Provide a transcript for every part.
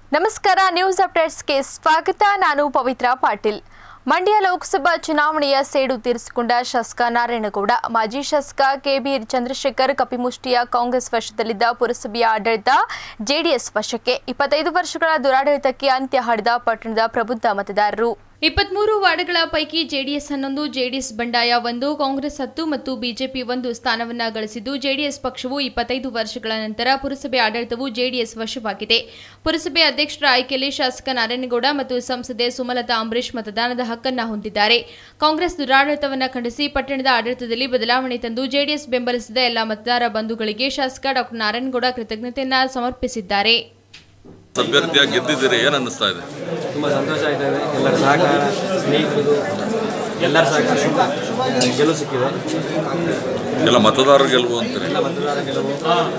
ನಮಸ್ಕಾರ ನ್ಯೂಸ್ ಅಪ್ಡೇಟ್ಸ್ಗೆ ಸ್ವಾಗತ ನಾನು ಪವಿತ್ರ ಪಾಟೀಲ್ ಮಂಡ್ಯ ಲೋಕಸಭಾ ಚುನಾವಣೆಯ ಸೇಡು ತೀರಿಸಿಕೊಂಡ ಶಾಸಕ ನಾರಾಯಣಗೌಡ ಮಾಜಿ ಶಾಸಕ ಕೆಬಿ ಚಂದ್ರಶೇಖರ್ ಕಪಿಮುಷ್ಟಿಯ ಕಾಂಗ್ರೆಸ್ ವಶದಲ್ಲಿದ್ದ ಪುರಸಭೆಯ ಆಡಳಿತ ಜೆಡಿಎಸ್ ವಶಕ್ಕೆ ಇಪ್ಪತ್ತೈದು ವರ್ಷಗಳ ದುರಾಡಳಿತಕ್ಕೆ ಅಂತ್ಯ ಹಾಡಿದ ಪಟ್ಟಣದ ಪ್ರಬುದ್ಧ ಮತದಾರರು ಇಪ್ಪತ್ಮೂರು ವಾರ್ಡ್ಗಳ ಪೈಕಿ ಜೆಡಿಎಸ್ ಹನ್ನೊಂದು ಜೆಡಿಎಸ್ ಬಂಡಾಯ ಒಂದು ಕಾಂಗ್ರೆಸ್ ಹತ್ತು ಮತ್ತು ಬಿಜೆಪಿ ಒಂದು ಸ್ಥಾನವನ್ನ ಗಳಿಸಿದ್ದು ಜೆಡಿಎಸ್ ಪಕ್ಷವು ಇಪ್ಪತ್ತೈದು ವರ್ಷಗಳ ನಂತರ ಪುರಸಭೆ ಆಡಳಿತವು ಜೆಡಿಎಸ್ ವಶವಾಗಿದೆ ಪುರಸಭೆ ಅಧ್ಯಕ್ಷರ ಆಯ್ಕೆಯಲ್ಲಿ ಶಾಸಕ ನಾರಾಯಣಗೌಡ ಮತ್ತು ಸಂಸದೆ ಸುಮಲತಾ ಅಂಬರೀಶ್ ಮತದಾನದ ಹಕ್ಕನ್ನ ಹೊಂದಿದ್ದಾರೆ ಕಾಂಗ್ರೆಸ್ ದುರಾಡಳಿತವನ್ನ ಖಂಡಿಸಿ ಪಟ್ಟಣದ ಆಡಳಿತದಲ್ಲಿ ಬದಲಾವಣೆ ತಂದು ಜೆಡಿಎಸ್ ಬೆಂಬಲಿಸಿದ ಎಲ್ಲ ಮತದಾರ ಬಂಧುಗಳಿಗೆ ಶಾಸಕ ಡಾಕ್ಟರ್ ನಾರಾಯಣಗೌಡ ಕೃತಜ್ಞತೆಯನ್ನ ಸಮರ್ಪಿಸಿದ್ದಾರೆ ಅಭ್ಯರ್ಥಿಯಾಗಿ ಗೆದ್ದಿದ್ದೀರಿ ಏನು ಅನ್ನಿಸ್ತಾ ಇದೆ ತುಂಬ ಸಂತೋಷ ಆಯ್ತಾ ಇದೆ ಎಲ್ಲರ ಸಹಕಾರ ಸ್ನೇಹಿತರು ಎಲ್ಲರ ಸಹಕಾರ ಗೆಲುವು ಸಿಕ್ಕಿದೆ ಎಲ್ಲ ಮತದಾರರ ಗೆಲುವು ಅಂತೀರಿ ಎಲ್ಲ ಮತದಾರ ಗೆಲುವು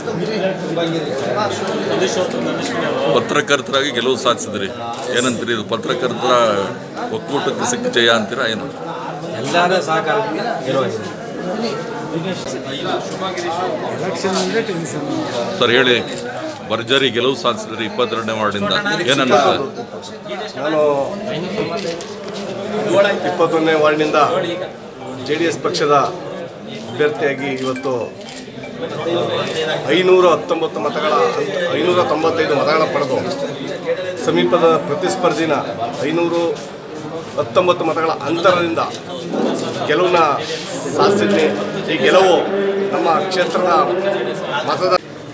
ಪತ್ರಕರ್ತರಾಗಿ ಗೆಲುವು ಸಾಧಿಸಿದ್ರಿ ಏನಂತೀರಿ ಇದು ಪತ್ರಕರ್ತರ ಒಕ್ಕೂಟಕ್ಕೆ ಸಿಕ್ಕ ಜಯ ಅಂತೀರಾ ಏನು ಎಲ್ಲರ ಸಹಕಾರದಿಂದ ಗೆಲುವಾಗಿದೆ ಸರ್ ಹೇಳಿ ಭರ್ಜರಿ ಗೆಲುವು ಸಾಧಿಸಿದ್ರಿ ಇಪ್ಪತ್ತೆರಡನೇ ವಾರ್ಡಿಂದ ಏನು ಅನ್ನಿಸ್ತಾ ಇದೆ ನಾನು ಇಪ್ಪತ್ತೊಂದನೇ ವಾರ್ಡ್ನಿಂದ ಜೆ ಡಿ ಎಸ್ ಪಕ್ಷದ ಅಭ್ಯರ್ಥಿಯಾಗಿ ಇವತ್ತು ಐನೂರ ಹತ್ತೊಂಬತ್ತು ಮತಗಳ ಐನೂರ ತೊಂಬತ್ತೈದು ಮತಗಳ ಪಡೆದು ಸಮೀಪದ ಪ್ರತಿಸ್ಪರ್ಧಿನ ಐನೂರು ಹತ್ತೊಂಬತ್ತು ಮತಗಳ ಅಂತರದಿಂದ ಗೆಲುವನ್ನ ಸಾಧಿಸಿದ್ದೀನಿ ಈ ಗೆಲುವು ನಮ್ಮ ಕ್ಷೇತ್ರದ ಮತದ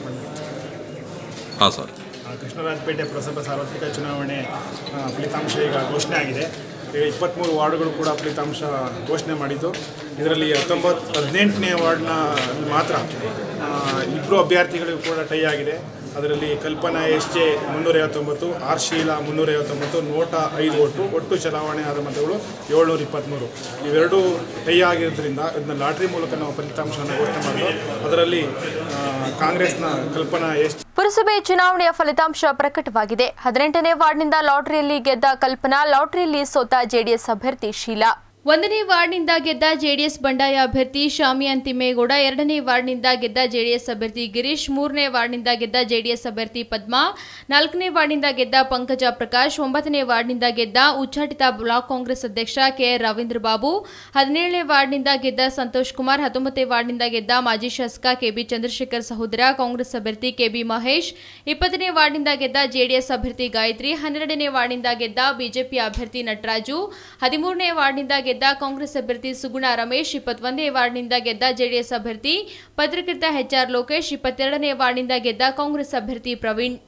ಹಾಂ ಸರ್ ಆ, ಕೃಷ್ಣರಾಜಪೇಟೆ ಪುರಸಭಾ ಸಾರ್ವತ್ರಿಕ ಚುನಾವಣೆ ಆ, ಫಲಿತಾಂಶ ಈಗ ಘೋಷಣೆ ಆಗಿದೆ ಈಗ ಇಪ್ಪತ್ತ್ಮೂರು ವಾರ್ಡ್ಗಳು ಕೂಡ ಫಲಿತಾಂಶ ಘೋಷಣೆ ಮಾಡಿದ್ದು ಇದರಲ್ಲಿ ಹತ್ತೊಂಬತ್ತು ಹದಿನೆಂಟನೇ ವಾರ್ಡ್ನ ಮಾತ್ರ ಆ, ಇಬ್ಬರು ಅಭ್ಯರ್ಥಿಗಳಿಗೂ ಕೂಡ ಟೈ ಆಗಿದೆ ಅದರಲ್ಲಿ ಕಲ್ಪನಾ ಎಸ್ ಜೆ ಮುನ್ನೂರೈವತ್ತೊಂಬತ್ತು ಆರ್ ಶೀಲಾ ಮುನ್ನೂರೈವತ್ತೊಂಬತ್ತು ನೋಟ ಐದು ಒಟ್ಟು ಒಟ್ಟು ಚಲಾವಣೆ ಆದ ಮತಗಳು ಏಳ್ನೂರ ಇಪ್ಪತ್ತ್ಮೂರು ಇವೆರಡೂ ಟೈ ಆಗಿರೋದ್ರಿಂದ ಇದನ್ನ ಲಾಟ್ರಿ ಮೂಲಕ ನಾವು ಫಲಿತಾಂಶವನ್ನು ಘೋಷಣೆ ಮಾಡಿದ್ದು ಅದರಲ್ಲಿ ಆ, ಕಾಂಗ್ರೆಸ್ನ ಕಲ್ಪನಾ ಎಸ್ ಪುರಸಭೆ ಚುನಾವಣೆಯ ಫಲಿತಾಂಶ ಪ್ರಕಟವಾಗಿದೆ ಹದಿನೆಂಟನೇ ವಾರ್ಡ್ನಿಂದ ಲಾಟರಿಯಲ್ಲಿ ಗೆದ್ದ ಕಲ್ಪನಾ ಲಾಟರಿಯಲ್ಲಿ ಸೋತ ಜೆಡಿಎಸ್ ಅಭ್ಯರ್ಥಿ ಶೀಲಾ ಒಂದನೇ ವಾರ್ಡ್ನಿಂದ ಗೆದ್ದ ಜೆಡಿಎಸ್ ಬಂಡಾಯ ಅಭ್ಯರ್ಥಿ ಶಾಮಿಯಾನ್ ತಿಮ್ಮೇಗೌಡ ಎರಡನೇ ವಾರ್ಡ್ನಿಂದ ಗೆದ್ದ ಜೆಡಿಎಸ್ ಅಭ್ಯರ್ಥಿ ಗಿರೀಶ್ ಮೂರನೇ ವಾರ್ಡ್ನಿಂದ ಗೆದ್ದ ಜೆಡಿಎಸ್ ಅಭ್ಯರ್ಥಿ ಪದ್ಮಾ ನಾಲ್ಕನೇ ವಾರ್ಡ್ನಿಂದ ಗೆದ್ದ ಪಂಕಜ ಪ್ರಕಾಶ್ ಒಂಬತ್ತನೇ ವಾರ್ಡ್ನಿಂದ ಗೆದ್ದ ಉಚ್ಚಾಟಿತ ಬ್ಲಾಕ್ ಕಾಂಗ್ರೆಸ್ ಅಧ್ಯಕ್ಷ ಕೆಆರ್ ರವೀಂದ್ರ ಬಾಬು ಹದಿನೇಳನೇ ವಾರ್ಡ್ನಿಂದ ಗೆದ್ದ ಸಂತೋಷ್ ಕುಮಾರ್ ಹತ್ತೊಂಬತ್ತನೇ ವಾರ್ಡ್ನಿಂದ ಗೆದ್ದ ಮಾಜಿ ಶಾಸಕ ಕೆಬಿ ಚಂದ್ರಶೇಖರ್ ಸಹೋದರ ಕಾಂಗ್ರೆಸ್ ಅಭ್ಯರ್ಥಿ ಕೆಬಿ ಮಹೇಶ್ ಇಪ್ಪತ್ತನೇ ವಾರ್ಡ್ನಿಂದ ಗೆದ್ದ ಜೆಡಿಎಸ್ ಅಭ್ಯರ್ಥಿ ಗಾಯತ್ರಿ ಹನ್ನೆರಡನೇ ವಾರ್ಡ್ನಿಂದ ಗೆದ್ದ ಬಿಜೆಪಿ ಅಭ್ಯರ್ಥಿ ನಟರಾಜು ಹದಿಮೂರನೇ ವಾರ್ಡ್ನಿಂದ ಗೆದ್ದ ಕಾಂಗ್ರೆಸ್ ಅಭ್ಯರ್ಥಿ ಸುಗುಣ ರಮೇಶ್ ಇಪ್ಪತ್ತೊಂದನೇ ವಾರ್ಡ್ನಿಂದ ಗೆದ್ದ ಜೆಡಿಎಸ್ ಅಭ್ಯರ್ಥಿ ಪತ್ರಕರ್ತ ಎಚ್ಆರ್ ಲೋಕೇಶ್ ಇಪ್ಪತ್ತೆರಡನೇ ವಾರ್ಡ್ನಿಂದ ಗೆದ್ದ ಕಾಂಗ್ರೆಸ್ ಅಭ್ಯರ್ಥಿ ಪ್ರವೀಣ್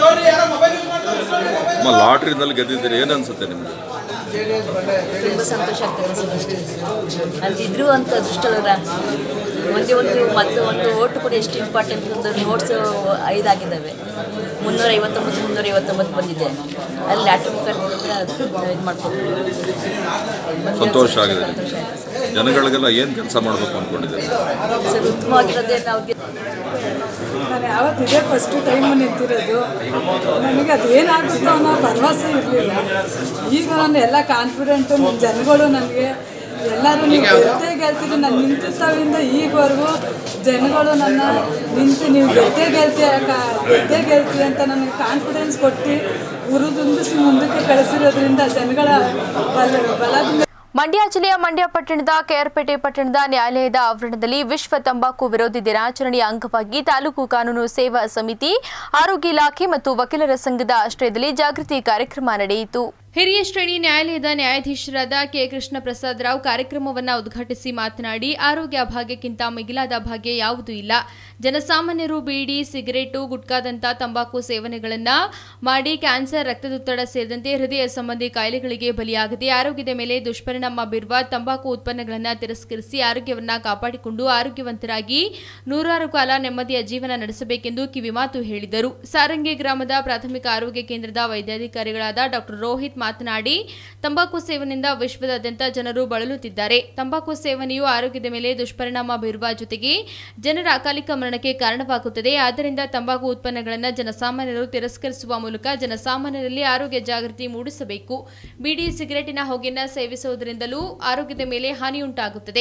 ಅಮ್ಮ ಲಾಟ್ರಿನಲ್ಲಿ ಗೆದ್ದಿದ್ದೀರಿ ಏನು ಅನ್ಸುತ್ತೆ ನಿಮಗೆ ತುಂಬ ಸಂತೋಷ ಆಗ್ತದೆ ಸರ್ ಅಂತಿದ್ರು ಅಂತ ಅದೃಷ್ಟವರ ಒಂದೇ ಒಂದು ಮತ್ತು ಒಂದು ಓಟು ಕೂಡ ಎಷ್ಟು ಇಂಪಾರ್ಟೆಂಟ್ ಒಂದು ನೋಟ್ಸ್ ಐದಾಗಿದ್ದಾವೆ ಮುನ್ನೂರ ಐವತ್ತೊಂಬತ್ತು ಮುನ್ನೂರ ಐವತ್ತೊಂಬತ್ತು ಬಂದಿದೆ ಅಲ್ಲಿ ಲ್ಯಾಟ್ರಿ ಮುಖಾಂತರ ಇದು ಮಾಡ್ಕೊಂಡು ಸಂತೋಷ ಆಗಿದೆ ಜನಗಳಿಗೆಲ್ಲ ಏನು ಕೆಲಸ ಮಾಡಬೇಕು ಅಂದ್ಕೊಂಡಿದ್ದೀರಿ ಸರ್ ಉತ್ತಮವಾಗಿರೋದೇ ಅವ್ರಿಗೆ ನಾನು ಯಾವತ್ತು ಇದೇ ಫಸ್ಟ್ ಟೈಮ್ ನಿಂತಿರೋದು ನನಗೆ ಅದು ಏನಾಗುತ್ತೋ ಅನ್ನೋ ಭರವಸೆ ಇರಲಿಲ್ಲ ಈಗ ನಾನು ಎಲ್ಲ ಕಾನ್ಫಿಡೆಂಟು ನಿಮ್ಮ ಜನಗಳು ನನಗೆ ಎಲ್ಲರೂ ನೀವು ಗೆದ್ದೇ ಗೆಲ್ತೀರಿ ನಾನು ನಿಂತಿದ್ದಾವಿಂದ ಈಗವರೆಗೂ ಜನಗಳು ನನ್ನ ನಿಂತು ನೀವು ಗೆದ್ದೇ ಗೆಲ್ತೀಯ ಗೆದ್ದೇ ಗೆಲ್ತೀವಿ ಅಂತ ನನಗೆ ಕಾನ್ಫಿಡೆನ್ಸ್ ಕೊಟ್ಟು ಉರಿದುಂಬಿಸಿ ಮುಂದಕ್ಕೆ ಕಳಿಸಿರೋದ್ರಿಂದ ಜನಗಳ ಬಲ ಬಲದಿಂದ ಮಂಡ್ಯ ಜಿಲ್ಲೆಯ ಮಂಡ್ಯ ಪಟ್ಟಣದ ಕೆಆರ್ಪೇಟೆ ಪಟ್ಟಣದ ನ್ಯಾಯಾಲಯದ ಆವರಣದಲ್ಲಿ ವಿಶ್ವ ತಂಬಾಕು ವಿರೋಧಿ ದಿನಾಚರಣೆಯ ಅಂಗವಾಗಿ ತಾಲೂಕು ಕಾನೂನು ಸೇವಾ ಸಮಿತಿ ಆರೋಗ್ಯ ಇಲಾಖೆ ಮತ್ತು ವಕೀಲರ ಸಂಘದ ಆಶ್ರಯದಲ್ಲಿ ಜಾಗೃತಿ ಕಾರ್ಯಕ್ರಮ ನಡೆಯಿತು ಹಿರಿಯ ಶ್ರೇಣಿ ನ್ಯಾಯಾಲಯದ ನ್ಯಾಯಾಧೀಶರಾದ ಕೆ ಕೃಷ್ಣ ಪ್ರಸಾದ್ ರಾವ್ ಕಾರ್ಯಕ್ರಮವನ್ನು ಉದ್ಘಾಟಿಸಿ ಮಾತನಾಡಿ ಆರೋಗ್ಯ ಭಾಗ್ಯಕ್ಕಿಂತ ಮಿಗಿಲಾದ ಭಾಗ್ಯ ಯಾವುದೂ ಇಲ್ಲ ಜನಸಾಮಾನ್ಯರು ಬೀಡಿ ಸಿಗರೇಟು ಗುಟ್ಕಾದಂಥ ತಂಬಾಕು ಸೇವನೆಗಳನ್ನ ಮಾಡಿ ಕ್ಯಾನ್ಸರ್ ರಕ್ತದೊತ್ತಡ ಸೇರಿದಂತೆ ಹೃದಯ ಸಂಬಂಧಿ ಕಾಯಿಲೆಗಳಿಗೆ ಬಲಿಯಾಗದೆ ಆರೋಗ್ಯದ ಮೇಲೆ ದುಷ್ಪರಿಣಾಮ ಬೀರುವ ತಂಬಾಕು ಉತ್ಪನ್ನಗಳನ್ನು ತಿರಸ್ಕರಿಸಿ ಆರೋಗ್ಯವನ್ನ ಕಾಪಾಡಿಕೊಂಡು ಆರೋಗ್ಯವಂತರಾಗಿ ನೂರಾರು ಕಾಲ ನೆಮ್ಮದಿಯ ಜೀವನ ನಡೆಸಬೇಕೆಂದು ಕಿವಿಮಾತು ಹೇಳಿದರು ಸಾರಂಗಿ ಗ್ರಾಮದ ಪ್ರಾಥಮಿಕ ಆರೋಗ್ಯ ಕೇಂದ್ರದ ವೈದ್ಯಾಧಿಕಾರಿಗಳಾದ ಡಾಕ್ಟರ್ ರೋಹಿತ್ ಮಾತನಾಡಿ ತಂಬಾಕು ಸೇವನೆಯಿಂದ ವಿಶ್ವದಾದ್ಯಂತ ಜನರು ಬಳಲುತ್ತಿದ್ದಾರೆ ತಂಬಾಕು ಸೇವನೆಯು ಆರೋಗ್ಯದ ಮೇಲೆ ದುಷ್ಪರಿಣಾಮ ಬೀರುವ ಜೊತೆಗೆ ಜನರ ಅಕಾಲಿಕ ಮರಣಕ್ಕೆ ಕಾರಣವಾಗುತ್ತದೆ ಆದ್ದರಿಂದ ತಂಬಾಕು ಉತ್ಪನ್ನಗಳನ್ನು ಜನಸಾಮಾನ್ಯರು ತಿರಸ್ಕರಿಸುವ ಮೂಲಕ ಜನಸಾಮಾನ್ಯರಲ್ಲಿ ಆರೋಗ್ಯ ಜಾಗೃತಿ ಮೂಡಿಸಬೇಕು ಬೀಡಿ ಸಿಗರೆಟಿನ ಹೊಗೆಯನ್ನು ಸೇವಿಸುವುದರಿಂದಲೂ ಆರೋಗ್ಯದ ಮೇಲೆ ಹಾನಿಯುಂಟಾಗುತ್ತದೆ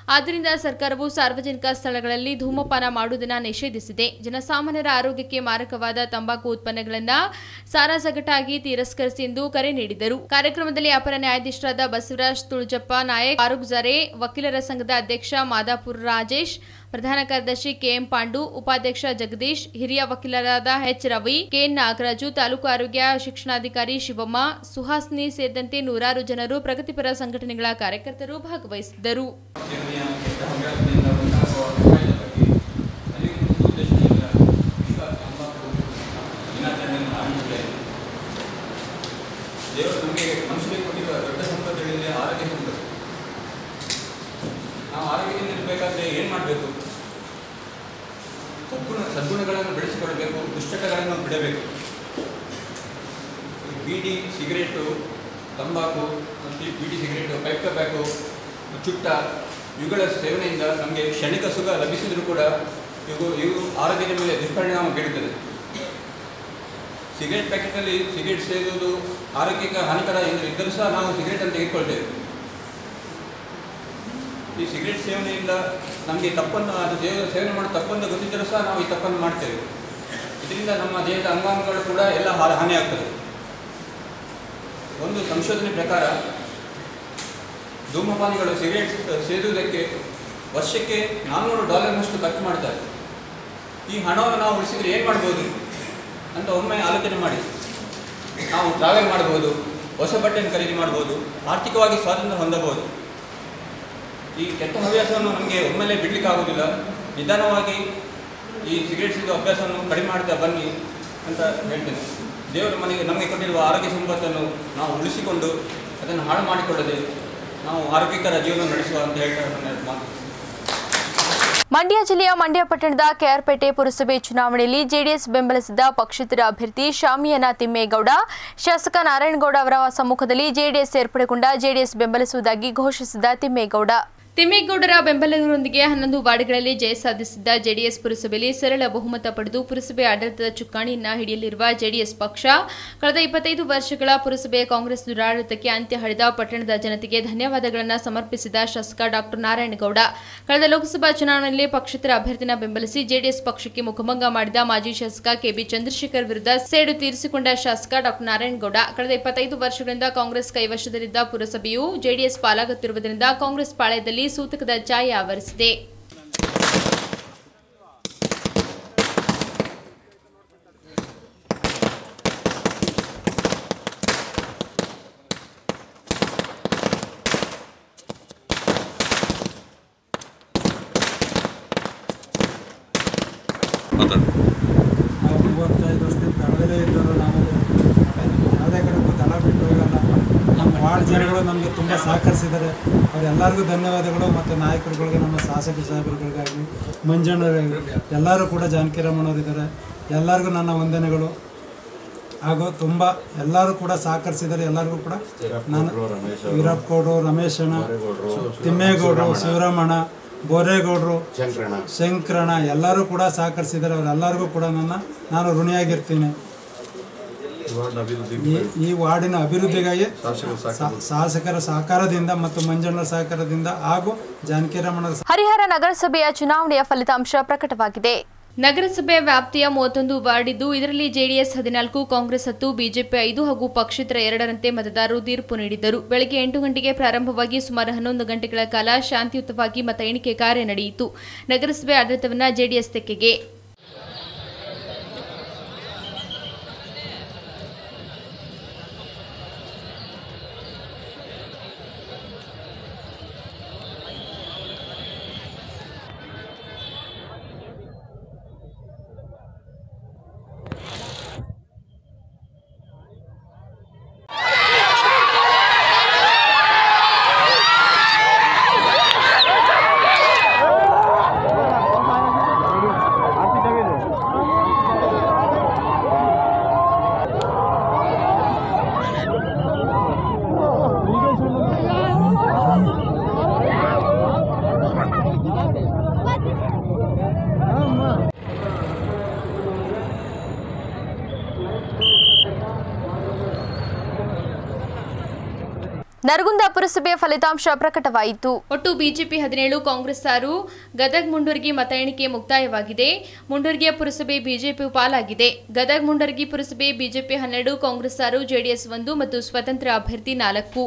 ಆದ್ದರಿಂದ ಸರ್ಕಾರವು ಸಾರ್ವಜನಿಕ ಸ್ಥಳಗಳಲ್ಲಿ ಧೂಮಪಾನ ಮಾಡುವುದನ್ನು ನಿಷೇಧಿಸಿದೆ ಜನಸಾಮಾನ್ಯರ ಆರೋಗ್ಯಕ್ಕೆ ಮಾರಕವಾದ ತಂಬಾಕು ಉತ್ಪನ್ನಗಳನ್ನು ಸಾರಾಸಗಟಾಗಿ ತಿರಸ್ಕರಿಸಿ ಎಂದು ಕರೆ ನೀಡಿದರು ಕಾರ್ಯಕ್ರಮದಲ್ಲಿ ಅಪರ ನ್ಯಾಯಾಧೀಶರಾದ ಬಸವರಾಜ್ ತುಳಜಪ್ಪ ನಾಯಕ್ ಫಾರೂಕ್ ಜರೆ ವಕೀಲರ ಸಂಘದ ಅಧ್ಯಕ್ಷ ಮಾದಾಪುರ ರಾಜೇಶ್ ಪ್ರಧಾನ ಕಾರ್ಯದರ್ಶಿ ಕೆಎಂ ಪಾಂಡು ಉಪಾಧ್ಯಕ್ಷ ಜಗದೀಶ್ ಹಿರಿಯ ವಕೀಲರಾದ ಎಚ್ ರವಿ ಕೆಎನ್ ನಾಗರಾಜು ತಾಲೂಕು ಆರೋಗ್ಯ ಶಿಕ್ಷಣಾಧಿಕಾರಿ ಶಿವಮ್ಮ ಸುಹಾಸಿನಿ ಸೇರಿದಂತೆ ನೂರಾರು ಜನರು ಪ್ರಗತಿಪರ ಸಂಘಟನೆಗಳ ಕಾರ್ಯಕರ್ತರು ಭಾಗವಹಿಸಿದ್ದರು ದೇವರು ನಮಗೆ ಮನುಷ್ಯರಿಗೆ ಕೊಟ್ಟಿರುವ ದೊಡ್ಡ ಸಂಪತ್ತು ಹೇಳಿದರೆ ಆರೋಗ್ಯ ಸಂಪತ್ತು ನಾವು ಆರೋಗ್ಯದಿಂದ ಇರಬೇಕಾದ್ರೆ ಏನು ಮಾಡಬೇಕು ಸದ್ಗುಣ ಸದ್ಗುಣಗಳನ್ನು ಬೆಳೆಸಿಕೊಳ್ಬೇಕು ದುಶ್ಚಟಗಳನ್ನು ಬಿಡಬೇಕು ಈ ಬೀಡಿ ಸಿಗರೇಟು ತಂಬಾಕು ಮತ್ತು ಈ ಬೀಡಿ ಸಿಗರೇಟು ಪೈಪ್ ಟೊಬ್ಯಾಕು ಚುಟ್ಟ ಇವುಗಳ ಸೇವನೆಯಿಂದ ನಮಗೆ ಕ್ಷಣಿಕ ಸುಖ ಲಭಿಸಿದರೂ ಕೂಡ ಇವು ಇವು ಆರೋಗ್ಯದ ಮೇಲೆ ದುಷ್ಪರಿಣಾಮ ಬೀರುತ್ತದೆ ಸಿಗರೇಟ್ ಪ್ಯಾಕೆಟಲ್ಲಿ ಸಿಗರೇಟ್ ಸೇದುವುದು ಆರೋಗ್ಯಕ್ಕೆ ಹಾನಿಕರ ಎಂದು ಇದ್ದರೂ ಸಹ ನಾವು ಸಿಗರೇಟನ್ನು ತೆಗೆದುಕೊಳ್ತೇವೆ ಈ ಸಿಗರೇಟ್ ಸೇವನೆಯಿಂದ ನಮಗೆ ತಪ್ಪನ್ನು ಅದು ದೇವ ಸೇವನೆ ಮಾಡೋ ತಪ್ಪನ್ನು ಗೊತ್ತಿದ್ದರೂ ಸಹ ನಾವು ಈ ತಪ್ಪನ್ನು ಮಾಡ್ತೇವೆ ಇದರಿಂದ ನಮ್ಮ ದೇಹದ ಅಂಗಾಂಗಗಳು ಕೂಡ ಎಲ್ಲ ಹಾ- ಹಾನಿಯಾಗ್ತದೆ ಒಂದು ಸಂಶೋಧನೆ ಪ್ರಕಾರ ಧೂಮಪಾನಿಗಳು ಸಿಗರೇಟ್ ಸೇದುವುದಕ್ಕೆ ವರ್ಷಕ್ಕೆ ನಾನ್ನೂರು ಡಾಲರ್ನಷ್ಟು ಖರ್ಚು ಮಾಡ್ತಾರೆ ಈ ಹಣವನ್ನು ನಾವು ಉಳಿಸಿದರೆ ಏನು ಮಾಡ್ಬೋದು ಅಂತ ಒಮ್ಮೆ ಆಲೋಚನೆ ಮಾಡಿ ನಾವು ಟ್ರಾವೆಲ್ ಮಾಡ್ಬೋದು ಹೊಸ ಬಟ್ಟೆಯನ್ನು ಖರೀದಿ ಮಾಡ್ಬೋದು ಆರ್ಥಿಕವಾಗಿ ಸ್ವಾತಂತ್ರ್ಯ ಹೊಂದಬಹುದು ಈ ಕೆಟ್ಟ ಹವ್ಯಾಸವನ್ನು ನಮಗೆ ಒಮ್ಮೆಲೆ ಬಿಡಲಿಕ್ಕೆ ಆಗೋದಿಲ್ಲ ನಿಧಾನವಾಗಿ ಈ ಸಿಗರೇಟ್ ಸಿಗೋ ಅಭ್ಯಾಸವನ್ನು ಕಡಿಮೆ ಮಾಡ್ತಾ ಬನ್ನಿ ಅಂತ ಹೇಳ್ತೇನೆ ದೇವರು ಮನೆಗೆ ನಮಗೆ ಕೊಟ್ಟಿರುವ ಆರೋಗ್ಯ ಸಂಪತ್ತನ್ನು ನಾವು ಉಳಿಸಿಕೊಂಡು ಅದನ್ನು ಹಾಳು ಮಾಡಿಕೊಳ್ಳದೆ ನಾವು ಆರೋಗ್ಯಕರ ಜೀವನ ನಡೆಸುವ ಅಂತ ಹೇಳ್ತಾ ನನ್ನ ಮಾತು ಮಂಡ್ಯ ಜಿಲ್ಲೆಯ ಮಂಡ್ಯ ಪಟ್ಟಣದ ಕೆಆರ್ಪೇಟೆ ಪುರಸಭೆ ಚುನಾವಣೆಯಲ್ಲಿ ಜೆಡಿಎಸ್ ಬೆಂಬಲಿಸಿದ ಪಕ್ಷೇತರ ಅಭ್ಯರ್ಥಿ ಶಾಮಿಯಾನ ತಿಮ್ಮೇಗೌಡ ಶಾಸಕ ನಾರಾಯಣಗೌಡ ಅವರ ಸಮ್ಮುಖದಲ್ಲಿ ಜೆಡಿಎಸ್ ಸೇರ್ಪಡೆಗೊಂಡ ಜೆಡಿಎಸ್ ಬೆಂಬಲಿಸುವುದಾಗಿ ಘೋಷಿಸಿದ ತಿಮ್ಮೇಗೌಡ ತಿಮ್ಮೇಗೌಡರ ಬೆಂಬಲದೊಂದಿಗೆ ಹನ್ನೊಂದು ವಾರ್ಡ್ಗಳಲ್ಲಿ ಜಯ ಸಾಧಿಸಿದ್ದ ಜೆಡಿಎಸ್ ಪುರಸಭೆಯಲ್ಲಿ ಸರಳ ಬಹುಮತ ಪಡೆದು ಪುರಸಭೆ ಆಡಳಿತದ ಚುಕ್ಕಾಣಿಯನ್ನ ಹಿಡಿಯಲಿರುವ ಜೆಡಿಎಸ್ ಪಕ್ಷ ಕಳೆದ ಇಪ್ಪತ್ತೈದು ವರ್ಷಗಳ ಪುರಸಭೆ ಕಾಂಗ್ರೆಸ್ ದುರಾಡಳಿತಕ್ಕೆ ಅಂತ್ಯ ಹಡೆದ ಪಟ್ಟಣದ ಜನತೆಗೆ ಧನ್ಯವಾದಗಳನ್ನು ಸಮರ್ಪಿಸಿದ ಶಾಸಕ ಡಾಕ್ಟರ್ ನಾರಾಯಣಗೌಡ ಕಳೆದ ಲೋಕಸಭಾ ಚುನಾವಣೆಯಲ್ಲಿ ಪಕ್ಷೇತರ ಅಭ್ಯರ್ಥಿನ ಬೆಂಬಲಿಸಿ ಜೆಡಿಎಸ್ ಪಕ್ಷಕ್ಕೆ ಮುಖಭಂಗ ಮಾಡಿದ ಮಾಜಿ ಶಾಸಕ ಕೆಬಿ ಚಂದ್ರಶೇಖರ್ ವಿರುದ್ಧ ಸೇಡು ತೀರಿಸಿಕೊಂಡ ಶಾಸಕ ಡಾಕ್ಟರ್ ನಾರಾಯಣಗೌಡ ಕಳೆದ ಇಪ್ಪತ್ತೈದು ವರ್ಷಗಳಿಂದ ಕಾಂಗ್ರೆಸ್ ಕೈವಶದಲ್ಲಿದ್ದ ಪುರಸಭೆಯು ಜೆಡಿಎಸ್ ಪಾಲಾಗುತ್ತಿರುವುದರಿಂದ ಕಾಂಗ್ರೆಸ್ ಪಾಳ್ಯದಲ್ಲಿ ಸೂತಕದ ಛಾಯೆ ಆವರಿಸಿದೆ ಮಾತಾಡಿ ನಾವು ಮೂವತ್ತೈದು ವರ್ಷದಿಂದ ದಳದಲ್ಲೇ ಇದ್ದವರು ನಾವು ಯಾವುದೇ ಕಡೆಗೂ ದಳ ಬಿಟ್ಟು ಹೋಗಲ್ಲ ನಮ್ಮ ವಾರ್ಡ್ ಜನಗಳು ನಮಗೆ ತುಂಬ ಸಹಕರಿಸಿದ್ದಾರೆ ಅವರೆಲ್ಲರಿಗೂ ಧನ್ಯವಾದಗಳು ಮತ್ತು ನಾಯಕರುಗಳಿಗೆ ನಮ್ಮ ಶಾಸಕ ಸಾಹೇಬರುಗಳಿಗಾಗಲಿ ಮಂಜಣ್ಣವರಿಗಾಗಲಿ ಎಲ್ಲರೂ ಕೂಡ ಜಾನಕಿರಮ್ಮನವರಿದ್ದಾರೆ ಎಲ್ಲರಿಗೂ ನನ್ನ ವಂದನೆಗಳು ಹಾಗೂ ತುಂಬ ಎಲ್ಲರೂ ಕೂಡ ಸಹಕರಿಸಿದ್ದಾರೆ ಎಲ್ಲರಿಗೂ ಕೂಡ ನಾನು ವೀರಪ್ಪಗೌಡರು ರಮೇಶಣ್ಣ ತಿಮ್ಮೇಗೌಡರು ಶಿವರಾಮಣ್ಣ ಬೋರೇಗೌಡರು ಶಂಕರಣ್ಣ ಎಲ್ಲರೂ ಕೂಡ ಸಹಕರಿಸಿದ್ದಾರೆ ಅವರೆಲ್ಲರಿಗೂ ಕೂಡ ನನ್ನ ನಾನು ಋಣಿಯಾಗಿರ್ತೀನಿ ಈ- ಈ ವಾರ್ಡಿನ ಅಭಿವೃದ್ಧಿಗಾಗಿ ಸಾ- ಶಾಸಕರ ಸಹಕಾರದಿಂದ ಮತ್ತು ಮಂಜಣ್ಣರ ಸಹಕಾರದಿಂದ ಹಾಗೂ ಜಾನಕಿರಮಣರ ಹರಿಹರ ನಗರಸಭೆಯ ಚುನಾವಣೆಯ ಫಲಿತಾಂಶ ಪ್ರಕಟವಾಗಿದೆ ನಗರಸಭೆ ವ್ಯಾಪ್ತಿಯ ಮೂವತ್ತೊಂದು ವಾರ್ಡ್ ಇದ್ದು ಇದರಲ್ಲಿ ಜೆಡಿಎಸ್ ಹದಿನಾಲ್ಕು ಕಾಂಗ್ರೆಸ್ ಹತ್ತು ಬಿಜೆಪಿ ಐದು ಹಾಗೂ ಪಕ್ಷೇತರ ಎರಡರಂತೆ ಮತದಾರರು ತೀರ್ಪು ನೀಡಿದ್ದರು ಬೆಳಗ್ಗೆ ಎಂಟು ಗಂಟೆಗೆ ಪ್ರಾರಂಭವಾಗಿ ಸುಮಾರು ಹನ್ನೊಂದು ಗಂಟೆಗಳ ಕಾಲ ಶಾಂತಿಯುತವಾಗಿ ಮತ ಎಣಿಕೆ ಕಾರ್ಯ ನಡೆಯಿತು ನಗರಸಭೆ ಆಡಳಿತವನ್ನ ಜೆಡಿಎಸ್ ತೆಕ್ಕೆಗೆ ಆರ್ಥಿಕ ನರಗುಂದ ಪುರಸಭೆಯ ಫಲಿತಾಂಶ ಪ್ರಕಟವಾಯಿತು ಒಟ್ಟು ಬಿಜೆಪಿ ಹದಿನೇಳು ಕಾಂಗ್ರೆಸ್ ಆರು ಗದಗ್ ಮುಂಡರ್ಗಿ ಮತ ಎಣಿಕೆ ಮುಕ್ತಾಯವಾಗಿದೆ ಮುಂಡರ್ಗಿಯ ಪುರಸಭೆ ಬಿಜೆಪಿ ಪಾಲಾಗಿದೆ ಗದಗ್ ಮುಂಡರ್ಗಿ ಪುರಸಭೆ ಬಿಜೆಪಿ ಹನ್ನೆರಡು ಕಾಂಗ್ರೆಸ್ ಆರು ಜೆಡಿಎಸ್ ಒಂದು ಮತ್ತು ಸ್ವತಂತ್ರ ಅಭ್ಯರ್ಥಿ ನಾಲ್ಕು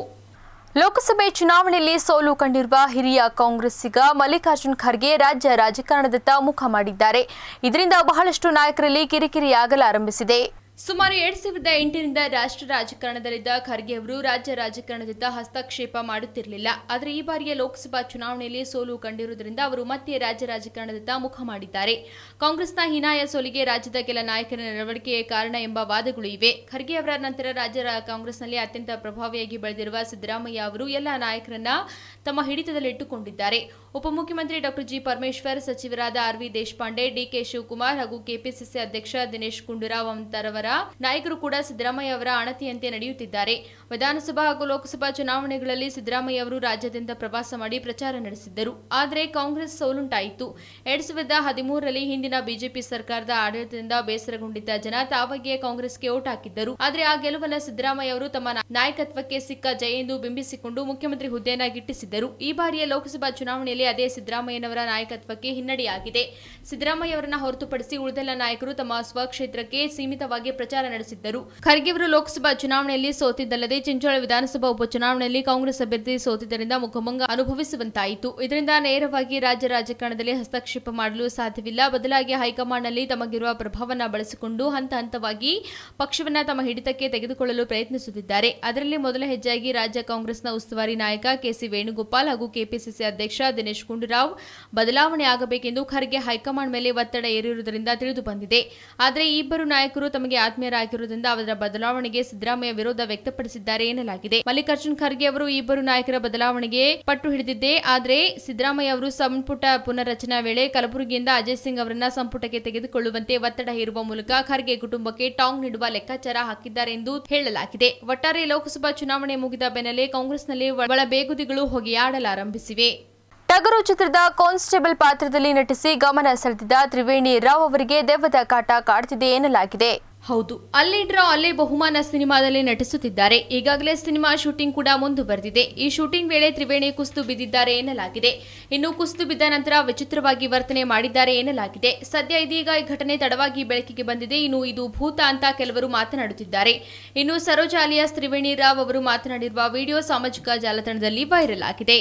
ಲೋಕಸಭೆ ಚುನಾವಣೆಯಲ್ಲಿ ಸೋಲು ಕಂಡಿರುವ ಹಿರಿಯ ಕಾಂಗ್ರೆಸ್ಸಿಗ ಮಲ್ಲಿಕಾರ್ಜುನ್ ಖರ್ಗೆ ರಾಜ್ಯ ರಾಜಕಾರಣದತ್ತ ಮುಖ ಮಾಡಿದ್ದಾರೆ ಇದರಿಂದ ಬಹಳಷ್ಟು ನಾಯಕರಲ್ಲಿ ಕಿರಿಕಿರಿಯಾಗಲಾರಂಭಿಸಿದೆ ಸುಮಾರು ಎರಡ್ ಸಾವಿರದ ಎಂಟರಿಂದ ರಾಷ್ಟ್ರ ರಾಜಕಾರಣದಲ್ಲಿದ್ದ ಖರ್ಗೆ ಅವರು ರಾಜ್ಯ ರಾಜಕಾರಣದತ್ತ ಹಸ್ತಕ್ಷೇಪ ಮಾಡುತ್ತಿರಲಿಲ್ಲ ಆದರೆ ಈ ಬಾರಿಯ ಲೋಕಸಭಾ ಚುನಾವಣೆಯಲ್ಲಿ ಸೋಲು ಕಂಡಿರುವುದರಿಂದ ಅವರು ಮತ್ತೆ ರಾಜ್ಯ ರಾಜಕಾರಣದತ್ತ ಮುಖ ಮಾಡಿದ್ದಾರೆ ಕಾಂಗ್ರೆಸ್ನ ಹೀನಾಯ ಸೋಲಿಗೆ ರಾಜ್ಯದ ಕೆಲ ನಾಯಕರ ನಡವಳಿಕೆಯೇ ಕಾರಣ ಎಂಬ ವಾದಗಳು ಇವೆ ಖರ್ಗೆ ಅವರ ನಂತರ ರಾಜ್ಯ ರಾ- ಕಾಂಗ್ರೆಸ್ನಲ್ಲಿ ಅತ್ಯಂತ ಪ್ರಭಾವಿಯಾಗಿ ಬೆಳೆದಿರುವ ಸಿದ್ದರಾಮಯ್ಯ ಅವರು ಎಲ್ಲ ನಾಯಕರನ್ನ ತಮ್ಮ ಹಿಡಿತದಲ್ಲಿಟ್ಟುಕೊಂಡಿದ್ದಾರೆ ಉಪಮುಖ್ಯಮಂತ್ರಿ ಡಾಕ್ಟರ್ ಜಿ ಪರಮೇಶ್ವರ್ ಸಚಿವರಾದ R V Deshpande D K Shivakumar ಹಾಗೂ ಕೆಪಿಸಿಸಿ ಅಧ್ಯಕ್ಷ ದಿನೇಶ್ ಗುಂಡೂರಾವ್ ಅಂತರವರ ನಾಯಕರು ಕೂಡ ಸಿದ್ದರಾಮಯ್ಯ ಅವರ ಅಣತಿಯಂತೆ ನಡೆಯುತ್ತಿದ್ದಾರೆ ವಿಧಾನಸಭಾ ಹಾಗೂ ಲೋಕಸಭಾ ಚುನಾವಣೆಗಳಲ್ಲಿ ಸಿದ್ದರಾಮಯ್ಯ ಅವರು ರಾಜ್ಯಾದ್ಯಂತ ಪ್ರವಾಸ ಮಾಡಿ ಪ್ರಚಾರ ನಡೆಸಿದ್ದರು ಆದರೆ ಕಾಂಗ್ರೆಸ್ ಸೋಲುಂಟಾಯಿತು ಎರಡ್ ಸಾವಿರದ ಹದಿಮೂರರಲ್ಲಿ ಹಿಂದಿನ ಬಿಜೆಪಿ ಸರ್ಕಾರದ ಆಡಳಿತದಿಂದ ಬೇಸರಗೊಂಡಿದ್ದ ಜನ ತಾವಾಗಿಯೇ ಕಾಂಗ್ರೆಸ್ಗೆ ಓಟ್ ಹಾಕಿದ್ದರು ಆದರೆ ಆ ಗೆಲುವನ್ನ ಸಿದ್ದರಾಮಯ್ಯ ಅವರು ತಮ್ಮ ನಾ- ನಾಯಕತ್ವಕ್ಕೆ ಸಿಕ್ಕ ಜಯ ಎಂದು ಬಿಂಬಿಸಿಕೊಂಡು ಮುಖ್ಯಮಂತ್ರಿ ಹುದ್ದೆಯನ್ನ ಗಿಟ್ಟಿಸಿದ್ದರು ಈ ಬಾರಿಯ ಲೋಕಸಭಾ ಚುನಾವಣೆಯಲ್ಲಿ ಅದೇ ಸಿದ್ದರಾಮಯ್ಯನವರ ನಾಯಕತ್ವಕ್ಕೆ ಹಿನ್ನಡೆಯಾಗಿದೆ ಸಿದ್ದರಾಮಯ್ಯ ಅವರನ್ನ ಹೊರತುಪಡಿಸಿ ಉಳಿದೆಲ್ಲ ನಾಯಕರು ತಮ್ಮ ಸ್ವಕ್ಷೇತ್ರಕ್ಕೆ ಸೀಮಿತವಾಗಿ ಪ್ರಚಾರ ನಡೆಸಿದ್ದರು ಖರ್ಗೆ ಅವರು ಲೋಕಸಭಾ ಚುನಾವಣೆಯಲ್ಲಿ ಸೋತಿದ್ದಲ್ಲದೆ ಚಿಂಚೋಳ ವಿಧಾನಸಭಾ ಉಪಚುನಾವಣೆಯಲ್ಲಿ ಕಾಂಗ್ರೆಸ್ ಅಭ್ಯರ್ಥಿ ಸೋತಿದ್ದರಿಂದ ಮುಖಭಂಗ ಅನುಭವಿಸುವಂತಾಯಿತು ಇದರಿಂದ ನೇರವಾಗಿ ರಾಜ್ಯ ರಾಜಕಾರಣದಲ್ಲಿ ಹಸ್ತಕ್ಷೇಪ ಮಾಡಲು ಸಾಧ್ಯವಿಲ್ಲ ಬದಲಾಗಿ ಹೈಕಮಾಂಡ್ನಲ್ಲಿ ತಮಗಿರುವ ಪ್ರಭಾವವನ್ನು ಬಳಸಿಕೊಂಡು ಹಂತ ಹಂತವಾಗಿ ಪಕ್ಷವನ್ನ ತಮ್ಮ ಹಿಡಿತಕ್ಕೆ ತೆಗೆದುಕೊಳ್ಳಲು ಪ್ರಯತ್ನಿಸುತ್ತಿದ್ದಾರೆ ಅದರಲ್ಲಿ ಮೊದಲ ಹೆಜ್ಜೆಯಾಗಿ ರಾಜ್ಯ ಕಾಂಗ್ರೆಸ್ನ ಉಸ್ತುವಾರಿ ನಾಯಕ ಕೆಸಿ ವೇಣುಗೋಪಾಲ್ ಹಾಗೂ ಕೆಪಿಸಿಸಿ ಅಧ್ಯಕ್ಷ ದಿನೇಶ್ ಗುಂಡೂರಾವ್ ಬದಲಾವಣೆ ಆಗಬೇಕೆಂದು ಖರ್ಗೆ ಹೈಕಮಾಂಡ್ ಮೇಲೆ ಒತ್ತಡ ಏರಿರುವುದರಿಂದ ತಿಳಿದು ಬಂದಿದೆ ಆದರೆ ಈ ಇಬ್ಬರು ನಾಯಕರು ತಮಗೆ ಆತ್ಮೀಯರಾಗಿರುವುದರಿಂದ ಅವರ ಬದಲಾವಣೆಗೆ ಸಿದ್ದರಾಮಯ್ಯ ವಿರೋಧ ವ್ಯಕ್ತಪಡಿಸಿದ್ದಾರೆ ಎನ್ನಲಾಗಿದೆ ಮಲ್ಲಿಕಾರ್ಜುನ್ ಖರ್ಗೆ ಅವರು ಈ ಇಬ್ಬರು ನಾಯಕರ ಬದಲಾವಣೆಗೆ ಪಟ್ಟು ಹಿಡಿದಿದ್ದೆ ಆದರೆ ಸಿದ್ದರಾಮಯ್ಯ ಅವರು ಸಂಪುಟ ಪುನರ್ರಚನಾ ವೇಳೆ ಕಲಬುರಗಿಯಿಂದ ಅಜಯ್ ಸಿಂಗ್ ಅವರನ್ನ ಸಂಪುಟಕ್ಕೆ ತೆಗೆದುಕೊಳ್ಳುವಂತೆ ಒತ್ತಡ ಹೇರುವ ಮೂಲಕ ಖರ್ಗೆ ಕುಟುಂಬಕ್ಕೆ ಟಾಂಗ್ ನೀಡುವ ಲೆಕ್ಕಾಚಾರ ಹಾಕಿದ್ದಾರೆ ಎಂದು ಹೇಳಲಾಗಿದೆ ಒಟ್ಟಾರೆ ಲೋಕಸಭಾ ಚುನಾವಣೆ ಮುಗಿದ ಬೆನ್ನಲ್ಲೇ ಕಾಂಗ್ರೆಸ್ನಲ್ಲಿ ಒಳಬೇಗುದಿಗಳು ಹೊಗೆಯಾಡಲಾರಂಭಿಸಿವೆ ಟಗರು ಚಿತ್ರದ ಕಾನ್ಸ್ಟೇಬಲ್ ಪಾತ್ರದಲ್ಲಿ ನಟಿಸಿ ಗಮನ ಸೆಳೆದಿದ್ದ ತ್ರಿವೇಣಿ ರಾವ್ ಅವರಿಗೆ ದೆವ್ವದ ಕಾಟ ಕಾಡ್ತಿದೆ ಎನ್ನಲಾಗಿದೆ ಹೌದು ಅಲ್ಲೇ ಡ್ರಾ ಅಲ್ಲೇ ಬಹುಮಾನ ಸಿನಿಮಾದಲ್ಲಿ ನಟಿಸುತ್ತಿದ್ದಾರೆ ಈಗಾಗಲೇ ಸಿನಿಮಾ ಶೂಟಿಂಗ್ ಕೂಡ ಮುಂದುವರೆದಿದೆ ಈ ಶೂಟಿಂಗ್ ವೇಳೆ ತ್ರಿವೇಣಿ ಕುಸಿದು ಬಿದ್ದಿದ್ದಾರೆ ಎನ್ನಲಾಗಿದೆ ಇನ್ನು ಕುಸಿದು ಬಿದ್ದ ನಂತರ ವಿಚಿತ್ರವಾಗಿ ವರ್ತನೆ ಮಾಡಿದ್ದಾರೆ ಎನ್ನಲಾಗಿದೆ ಸದ್ಯ ಇದೀಗ ಈ ಘಟನೆ ತಡವಾಗಿ ಬೆಳಕಿಗೆ ಬಂದಿದೆ ಇನ್ನು ಇದು ಭೂತ ಅಂತ ಕೆಲವರು ಮಾತನಾಡುತ್ತಿದ್ದಾರೆ ಇನ್ನು ಸರೋಜ ಅಲಿಯಾಸ್ ತ್ರಿವೇಣಿ ರಾವ್ ಅವರು ಮಾತನಾಡಿರುವ ವಿಡಿಯೋ ಸಾಮಾಜಿಕ ಜಾಲತಾಣದಲ್ಲಿ ವೈರಲ್ ಆಗಿದೆ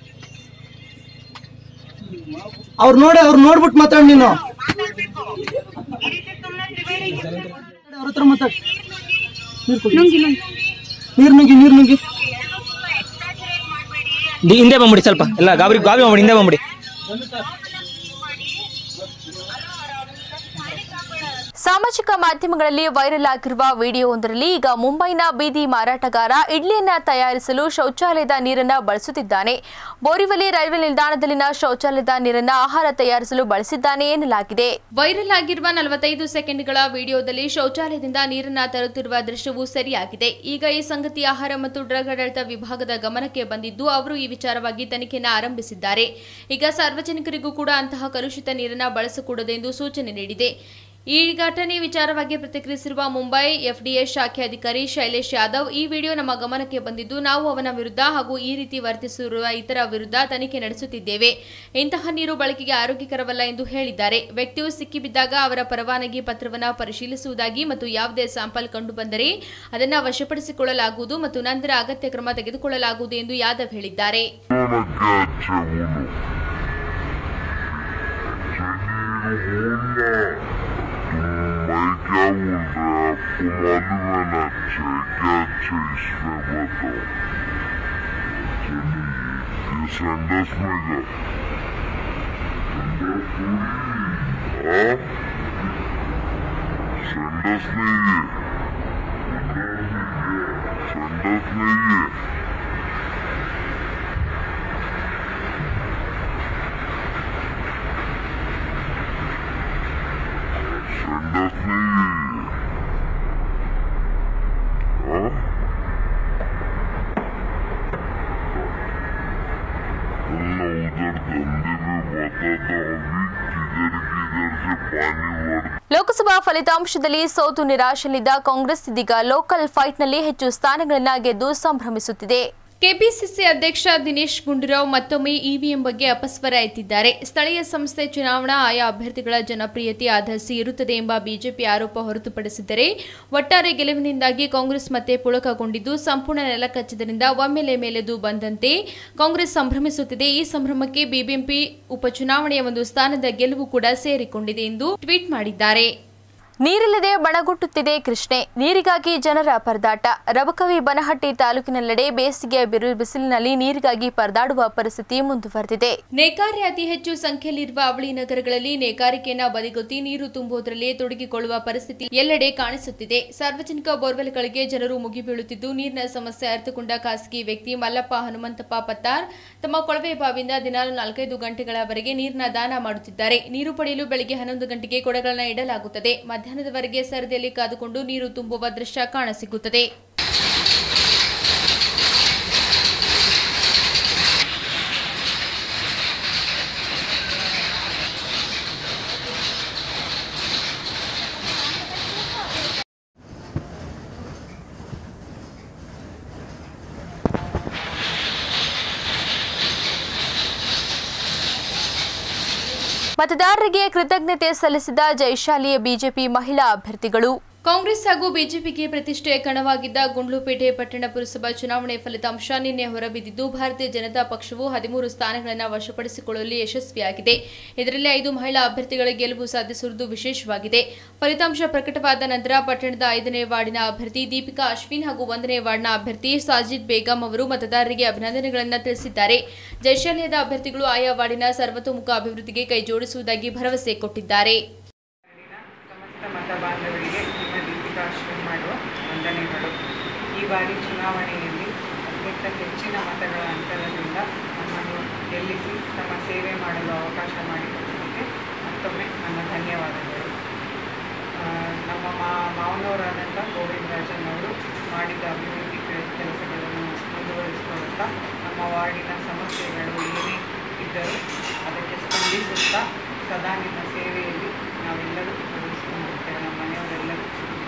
ಅವ್ರು ನೋಡಿ ಅವ್ರು ನೋಡ್ಬಿಟ್ಟು ಮಾತಾಡ್ ನೀನು ಅವ್ರ ಹತ್ರ ಮಾತಾಡ್ ನೀರ್ ಕುಡಿ. ನೀರ್ ನುಗ್ಗಿ ನೀರ್ ನುಗ್ಗಿ ದಿ- ಹಿಂದೆ ಬಂದ್ಬಿಡಿ ಸ್ವಲ್ಪ ಎಲ್ಲ ಗಾಬರಿ ಗಾಬರಿ ಮಾಡ್ಬಿಡಿ ಹಿಂದೆ ಬಂದ್ಬಿಡಿ ಸಾಮಾಜಿಕ ಮಾಧ್ಯಮಗಳಲ್ಲಿ ವೈರಲ್ ಆಗಿರುವ ವಿಡಿಯೋವೊಂದರಲ್ಲಿ ಈಗ ಮುಂಬೈನ ಬೀದಿ ಮಾರಾಟಗಾರ ಇಡ್ಲಿಯನ್ನ ತಯಾರಿಸಲು ಶೌಚಾಲಯದ ನೀರನ್ನ ಬಳಸುತ್ತಿದ್ದಾನೆ ಬೋರಿವಲಿ ರೈಲ್ವೆ ನಿಲ್ದಾಣದಲ್ಲಿನ ಶೌಚಾಲಯದ ನೀರನ್ನ ಆಹಾರ ತಯಾರಿಸಲು ಬಳಸಿದ್ದಾನೆ ಎನ್ನಲಾಗಿದೆ ವೈರಲ್ ಆಗಿರುವ ನಲವತ್ತೈದು ಸೆಕೆಂಡ್ಗಳ ವಿಡಿಯೋದಲ್ಲಿ ಶೌಚಾಲಯದಿಂದ ನೀರನ್ನ ತರುತ್ತಿರುವ ದೃಶ್ಯವು ಸರಿಯಾಗಿದೆ ಈಗ ಈ ಸಂಗತಿ ಆಹಾರ ಮತ್ತು ಡ್ರಗ್ ಆಡಳಿತ ವಿಭಾಗದ ಗಮನಕ್ಕೆ ಬಂದಿದ್ದು ಅವರು ಈ ವಿಚಾರವಾಗಿ ತನಿಖೆಯನ್ನು ಆರಂಭಿಸಿದ್ದಾರೆ ಈಗ ಸಾರ್ವಜನಿಕರಿಗೂ ಕೂಡ ಅಂತಹ ಕಲುಷಿತ ನೀರನ್ನ ಬಳಸಕೂಡದೆಂದು ಸೂಚನೆ ನೀಡಿದೆ ಈ ಘಟನೆ ವಿಚಾರವಾಗಿ ಪ್ರತಿಕ್ರಿಯಿಸಿರುವ ಮುಂಬೈ ಎಫ್ಡಿಎ ಶಾಖೆ ಅಧಿಕಾರಿ ಶೈಲೇಶ್ ಯಾದವ್ ಈ ವಿಡಿಯೋ ನಮ್ಮ ಗಮನಕ್ಕೆ ಬಂದಿದ್ದು ನಾವು ಅವನ ವಿರುದ್ಧ ಹಾಗೂ ಈ ರೀತಿ ವರ್ತಿಸಿರುವ ಇತರ ವಿರುದ್ಧ ತನಿಖೆ ನಡೆಸುತ್ತಿದ್ದೇವೆ ಇಂತಹ ನೀರು ಬಳಕೆಗೆ ಆರೋಗ್ಯಕರವಲ್ಲ ಎಂದು ಹೇಳಿದ್ದಾರೆ ವ್ಯಕ್ತಿಯು ಸಿಕ್ಕಿಬಿದ್ದಾಗ ಅವರ ಪರವಾನಗಿ ಪತ್ರವನ್ನು ಪರಿಶೀಲಿಸುವುದಾಗಿ ಮತ್ತು ಯಾವುದೇ ಸ್ಯಾಂಪಲ್ ಕಂಡುಬಂದರೆ ಅದನ್ನು ವಶಪಡಿಸಿಕೊಳ್ಳಲಾಗುವುದು ಮತ್ತು ನಂತರ ಅಗತ್ಯ ಕ್ರಮ ತೆಗೆದುಕೊಳ್ಳಲಾಗುವುದು ಎಂದು ಯಾದವ್ ಹೇಳಿದ್ದಾರೆ संडस में का संडस नहीं है संडस नहीं है संडस नहीं है हाँ अल्लाह उधर धंधे में बताता अभी किधर किधर से पानी भर ಲೋಕಸಭಾ ಫಲಿತಾಂಶದಲ್ಲಿ ಸೋತು ನಿರಾಶೆಯಲ್ಲಿದ್ದ ಕಾಂಗ್ರೆಸ್ ಇದೀಗ ಲೋಕಲ್ ಫೈಟ್ನಲ್ಲಿ ಹೆಚ್ಚು ಸ್ಥಾನಗಳನ್ನ ಗೆದ್ದು ಸಂಭ್ರಮಿಸುತ್ತಿದೆ ಕೆಪಿಸಿಸಿ ಅಧ್ಯಕ್ಷ ದಿನೇಶ್ ಗುಂಡೂರಾವ್ ಮತ್ತೊಮ್ಮೆ ಇವಿಎಂ ಬಗ್ಗೆ ಅಪಸ್ವರ ಎತ್ತಿದ್ದಾರೆ ಸ್ಥಳೀಯ ಸಂಸ್ಥೆ ಚುನಾವಣಾ ಆಯಾ ಅಭ್ಯರ್ಥಿಗಳ ಜನಪ್ರಿಯತೆ ಆಧರಿಸಿ ಇರುತ್ತದೆ ಎಂಬ ಬಿಜೆಪಿ ಆರೋಪ ಹೊರತುಪಡಿಸಿದರೆ ಒಟ್ಟಾರೆ ಗೆಲುವಿನಿಂದಾಗಿ ಕಾಂಗ್ರೆಸ್ ಮತ್ತೆ ಪುಳಕಗೊಂಡಿದ್ದು ಸಂಪೂರ್ಣ ನೆಲಕಚ್ಚಿದ್ದರಿಂದ ಒಮ್ಮೆಲೆ ಮೇಲೆದು ಬಂದಂತೆ ಕಾಂಗ್ರೆಸ್ ಸಂಭ್ರಮಿಸುತ್ತಿದೆ ಈ ಸಂಭ್ರಮಕ್ಕೆ ಬಿಬಿಎಂಪಿ ಉಪಚುನಾವಣೆಯ ಒಂದು ಸ್ಥಾನದ ಗೆಲುವು ಕೂಡ ಸೇರಿಕೊಂಡಿದೆ ಎಂದು ಟ್ವೀಟ್ ಮಾಡಿದ್ದಾರೆ ನೀರಿಲ್ಲದೆ ಬಣಗುಟ್ಟುತ್ತಿದೆ ಕೃಷ್ಣೆ ನೀರಿಗಾಗಿ ಜನರ ಪರದಾಟ ರಬಕವಿ ಬನಹಟ್ಟಿ ತಾಲೂಕಿನೆಲ್ಲೆಡೆ ಬೇಸಿಗೆಯ ಬಿರು ಬಿಸಿಲಿನಲ್ಲಿ ನೀರಿಗಾಗಿ ಪರದಾಡುವ ಪರಿಸ್ಥಿತಿ ಮುಂದುವರೆದಿದೆ ನೇಕಾರಿ ಅತಿ ಹೆಚ್ಚು ಸಂಖ್ಯೆಯಲ್ಲಿರುವ ಅವಳಿ ನಗರಗಳಲ್ಲಿ ನೇಕಾರಿಕೆಯನ್ನ ಬದಿಗೊತ್ತಿ ನೀರು ತುಂಬುವುದರಲ್ಲಿ ತೊಡಗಿಕೊಳ್ಳುವ ಪರಿಸ್ಥಿತಿ ಎಲ್ಲೆಡೆ ಕಾಣಿಸುತ್ತಿದೆ ಸಾರ್ವಜನಿಕ ಬೋರ್ವೆಲ್ಗಳಿಗೆ ಜನರು ಮುಗಿಬೀಳುತ್ತಿದ್ದು ನೀರಿನ ಸಮಸ್ಯೆ ಅರಿತುಕೊಂಡ ಖಾಸಗಿ ವ್ಯಕ್ತಿ ಮಲ್ಲಪ್ಪ ಹನುಮಂತಪ್ಪ ಪತ್ತಾರ್ ತಮ್ಮ ಕೊಳವೆ ಬಾವಿಯಿಂದ ದಿನಾಲು ನಾಲ್ಕೈದು ಗಂಟೆಗಳವರೆಗೆ ನೀರಿನ ದಾನ ಮಾಡುತ್ತಿದ್ದಾರೆ ನೀರು ಪಡೆಯಲು ಬೆಳಗ್ಗೆ ಹನ್ನೊಂದು ಗಂಟೆಗೆ ಕೊಡಗಳನ್ನು ಇಡಲಾಗುತ್ತದೆ ಮಧ್ಯಾಹ್ನದವರೆಗೆ ಸರದಿಯಲ್ಲಿ ಕಾದುಕೊಂಡು ನೀರು ತುಂಬುವ ದೃಶ್ಯ ಕಾಣಸಿಗುತ್ತದೆ ಮತದಾರರಿಗೆ ಕೃತಜ್ಞತೆ ಸಲ್ಲಿಸಿದ ಜೈಶಾಲಿಯ ಬಿಜೆಪಿ ಮಹಿಳಾ ಅಭ್ಯರ್ಥಿಗಳು ಕಾಂಗ್ರೆಸ್ ಹಾಗೂ ಬಿಜೆಪಿಗೆ ಪ್ರತಿಷ್ಠೆಯ ಕಣವಾಗಿದ್ದ ಗುಂಡ್ಲುಪೇಟೆ ಪಟ್ಟಣ ಪುರಸಭಾ ಚುನಾವಣೆ ಫಲಿತಾಂಶ ನಿನ್ನೆ ಹೊರಬಿದ್ದಿದ್ದು ಭಾರತೀಯ ಜನತಾ ಪಕ್ಷವು ಹದಿಮೂರು ಸ್ಥಾನಗಳನ್ನು ವಶಪಡಿಸಿಕೊಳ್ಳುವಲ್ಲಿ ಯಶಸ್ವಿಯಾಗಿದೆ ಇದರಲ್ಲಿ ಐದು ಮಹಿಳಾ ಅಭ್ಯರ್ಥಿಗಳ ಗೆಲುವು ಸಾಧಿಸಿರುವುದು ವಿಶೇಷವಾಗಿದೆ ಫಲಿತಾಂಶ ಪ್ರಕಟವಾದ ನಂತರ ಪಟ್ಟಣದ ಐದನೇ ವಾರ್ಡಿನ ಅಭ್ಯರ್ಥಿ ದೀಪಿಕಾ ಅಶ್ವಿನ್ ಹಾಗೂ ಒಂದನೇ ವಾರ್ಡ್ನ ಅಭ್ಯರ್ಥಿ ಸಾಜಿದ್ ಬೇಗಂ ಅವರು ಮತದಾರರಿಗೆ ಅಭಿನಂದನೆಗಳನ್ನು ತಿಳಿಸಿದ್ದಾರೆ ಜೈಶಾಲ್ಯದ ಅಭ್ಯರ್ಥಿಗಳು ಆಯಾ ವಾರ್ಡಿನ ಸರ್ವತೋಮುಖ ಅಭಿವೃದ್ಧಿಗೆ ಕೈ ಜೋಡಿಸುವುದಾಗಿ ಭರವಸೆ ಕೊಟ್ಟಿದ್ದಾರೆ ಮತ ಬಾಂಧವರಿಗೆ ನಿಮ್ಮ ದೀಪಿಕಾ ಅಶ್ವಿನ್ ಮಾಡುವ ವಂದನೆಗಳು ಈ ಬಾರಿ ಚುನಾವಣೆಯಲ್ಲಿ ಅತ್ಯಂತ ಹೆಚ್ಚಿನ ಮತಗಳ ಅಂತರದಿಂದ ನಮ್ಮನ್ನು ಗೆಲ್ಲಿಸಿ ತಮ್ಮ ಸೇವೆ ಮಾಡಲು ಅವಕಾಶ ಮಾಡಿಕೊಟ್ಟಿದ್ದಕ್ಕೆ ಮತ್ತೊಮ್ಮೆ ನನ್ನ ಧನ್ಯವಾದಗಳು ಆ, ನಮ್ಮ ಮಾ ಮಾವನವರಾದಂಥ ಗೋವಿಂದ ರಾಜನ್ ಅವರು ಮಾಡಿದ ಅಭಿವೃದ್ಧಿ ಕೆಲ- ಕೆಲಸಗಳನ್ನು ಮುಂದುವರಿಸಿಕೊಳ್ಳುತ್ತಾ ನಮ್ಮ ವಾರ್ಡಿನ ಸಮಸ್ಯೆಗಳು ಏನೇ ಇದ್ದರೂ ಅದಕ್ಕೆ ಸ್ಪಂದಿಸುತ್ತಾ ಸದಾ ನಿಮ್ಮ ಸೇವೆಯಲ್ಲಿ ನಾವೆಲ್ಲರೂ ತೊಡಗಿಸಿಕೊಂಡಿರ್ತೇವೆ ನಮ್ಮ ಮನೆಯವರೆಲ್ಲರೂ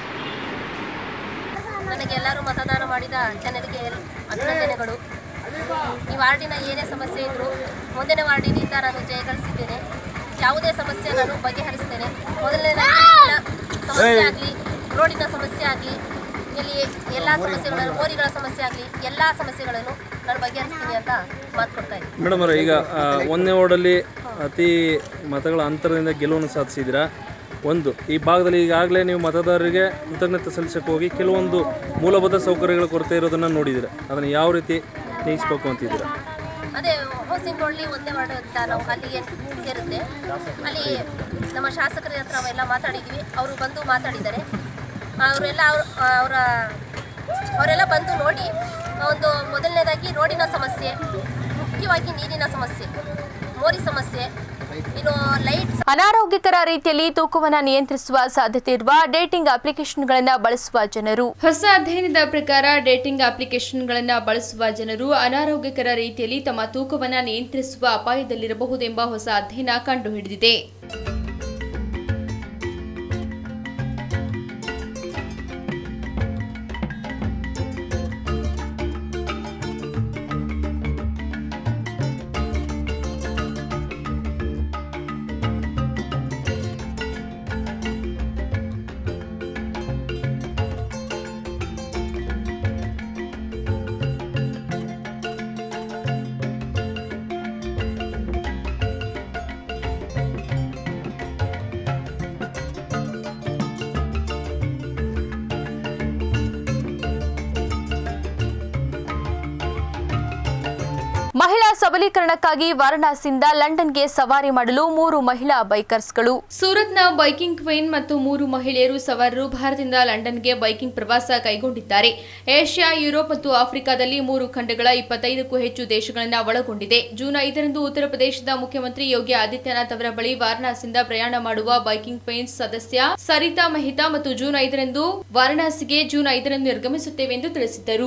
ನನಗೆಲ್ಲರೂ ಮತದಾನ ಮಾಡಿದ ಜನರಿಗೆ ಅಭಿನಂದನೆಗಳು ಈ ವಾರ್ಡಿನ ಏನೇ ಸಮಸ್ಯೆ ಇದ್ದರೂ ಮುಂದಿನ ವಾರ್ಡಿನಿಂದ ನಾನು ಜಯಗಳಿಸಿದ್ದೇನೆ ಯಾವುದೇ ಸಮಸ್ಯೆ ನಾನು ಬಗೆಹರಿಸ್ತೇನೆ ಮೊದಲನೇದಾಗಿ ನೀರಿನ ಸಮಸ್ಯೆ ಆಗಲಿ ರೋಡಿನ ಸಮಸ್ಯೆ ಆಗಲಿ ಇಲ್ಲಿ ಎಲ್ಲ ಸಮಸ್ಯೆಗಳನ್ನು ಮೋರಿಗಳ ಸಮಸ್ಯೆ ಆಗಲಿ ಎಲ್ಲ ಸಮಸ್ಯೆಗಳನ್ನು ನಾನು ಬಗೆಹರಿಸ್ತೀನಿ ಅಂತ ಮಾತು ಕೊಡ್ತಾ ಇದ್ದೀನಿ ಮೇಡಮ್ ಅವರೇ ಈಗ ಆ, ಒಂದನೇ ವಾರ್ಡಲ್ಲಿ ಅತಿ ಮತಗಳ ಅಂತರದಿಂದ ಗೆಲುವನ್ನು ಸಾಧಿಸಿದ್ದೀರಾ ಒಂದು ಈ ಭಾಗದಲ್ಲಿ ಈಗಾಗಲೇ ನೀವು ಮತದಾರರಿಗೆ ಕೃತಜ್ಞತೆ ಸಲ್ಲಿಸಕ್ಕೆ ಹೋಗಿ ಕೆಲವೊಂದು ಮೂಲಭೂತ ಸೌಕರ್ಯಗಳ ಕೊರತೆ ಇರೋದನ್ನು ನೋಡಿದ್ದೀರಾ ಅದನ್ನು ಯಾವ ರೀತಿ ನೀಗಿಸ್ಬೇಕು ಅಂತಿದ್ದೀರಾ ಅದೇ ಹೌಸಿಂಗ್ ಬೋರ್ಡ್ಲಿ ಒಂದೇ ವಾರ್ಡ್ ಅಂತ ನಾವು ಅಲ್ಲಿಗೆ ಸೇರುತ್ತೆ ಅಲ್ಲಿ ನಮ್ಮ ಶಾಸಕರ ಹತ್ರ ನಾವೆಲ್ಲ ಮಾತಾಡಿದ್ವಿ ಅವರು ಬಂದು ಮಾತಾಡಿದ್ದಾರೆ ಅವರೆಲ್ಲ ಅವರ ಅವರೆಲ್ಲ ಬಂದು ನೋಡಿ ಒಂದು ಮೊದಲನೇದಾಗಿ ರೋಡಿನ ಸಮಸ್ಯೆ ಮುಖ್ಯವಾಗಿ ನೀರಿನ ಸಮಸ್ಯೆ ಮೋರಿ ಸಮಸ್ಯೆ ಇನ್ನು ಲೈಟ್ ಅನಾರೋಗ್ಯಕರ ರೀತಿಯಲ್ಲಿ ತೂಕವನ್ನು ನಿಯಂತ್ರಿಸುವ ಸಾಧ್ಯತೆ ಇರುವ ಡೇಟಿಂಗ್ ಅಪ್ಲಿಕೇಶನ್ಗಳನ್ನು ಬಳಸುವ ಜನರು ಹೊಸ ಅಧ್ಯಯನದ ಪ್ರಕಾರ ಡೇಟಿಂಗ್ ಅಪ್ಲಿಕೇಶನ್ಗಳನ್ನು ಬಳಸುವ ಜನರು ಅನಾರೋಗ್ಯಕರ ರೀತಿಯಲ್ಲಿ ತಮ್ಮ ತೂಕವನ್ನು ನಿಯಂತ್ರಿಸುವ ಅಪಾಯದಲ್ಲಿರಬಹುದೆಂಬ ಹೊಸ ಅಧ್ಯಯನ ಕಂಡುಹಿಡಿದಿದೆ ಮಹಿಳಾ ಸಬಲೀಕರಣಕ್ಕಾಗಿ ವಾರಣಾಸಿಯಿಂದ ಲಂಡನ್ಗೆ ಸವಾರಿ ಮಾಡಲು ಮೂರು ಮಹಿಳಾ ಬೈಕರ್ಸ್ಗಳು ಸೂರತ್ನ ಬೈಕಿಂಗ್ ಕ್ವೀನ್ ಮತ್ತು ಮೂರು ಮಹಿಳೆಯರು ಸವಾರರು ಭಾರತದಿಂದ ಲಂಡನ್ಗೆ ಬೈಕಿಂಗ್ ಪ್ರವಾಸ ಕೈಗೊಂಡಿದ್ದಾರೆ ಏಷ್ಯಾ ಯುರೋಪ್ ಮತ್ತು ಆಫ್ರಿಕಾದಲ್ಲಿ ಮೂರು ಖಂಡಗಳ ಇಪ್ಪತ್ತೈದಕ್ಕೂ ಹೆಚ್ಚು ದೇಶಗಳನ್ನು ಒಳಗೊಂಡಿದೆ ಜೂನ್ ಐದರಂದು ಉತ್ತರ ಪ್ರದೇಶದ ಮುಖ್ಯಮಂತ್ರಿ ಯೋಗಿ ಆದಿತ್ಯನಾಥ್ ಅವರ ಬಳಿ ವಾರಣಾಸಿಯಿಂದ ಪ್ರಯಾಣ ಮಾಡುವ ಬೈಕಿಂಗ್ ಕ್ವೀನ್ಸ್ ಸದಸ್ಯ ಸರಿತಾ ಮೆಹ್ತಾ ಮತ್ತು ಜೂನ್ ಐದರಂದು ವಾರಣಾಸಿಗೆ ಜೂನ್ ಐದರಂದು ನಿರ್ಗಮಿಸುತ್ತೇವೆ ಎಂದು ತಿಳಿಸಿದ್ದರು